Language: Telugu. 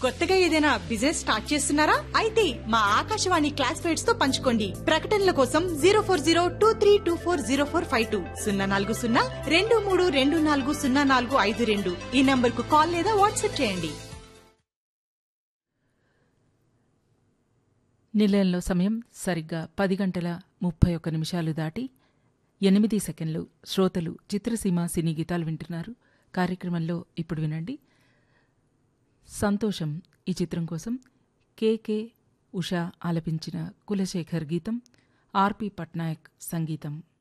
కొత్తగా ఏదైనా బిజినెస్ స్టార్ట్ చేస్తున్నారా అయితే మా ఆకాశవాణి క్లాస్ ఫైట్స్ తో పంచుకోండి ప్రకటనల కోసం zero four zero two three two four zero four five two సున్నా నాలుగు సున్నా రెండు మూడు రెండు నాలుగు సున్నా నాలుగు ఐదు రెండు ఈ నంబర్ కు కాల్ లేదా వాట్సాప్ చేయండి నిలయంలో సమయం సరిగ్గా పది గంటల ముప్పై ఒక్క నిమిషాలు దాటి ఎనిమిది సెకండ్లు శ్రోతలు చిత్రసీమ సినీ గీతాలు వింటున్నారు కార్యక్రమంలో ఇప్పుడు వినండి సంతోషం ఈ చిత్రం కోసం కెకే ఉషా ఆలపించిన కులశేఖర్ గీతం ఆర్పి పట్నాయక్ సంగీతం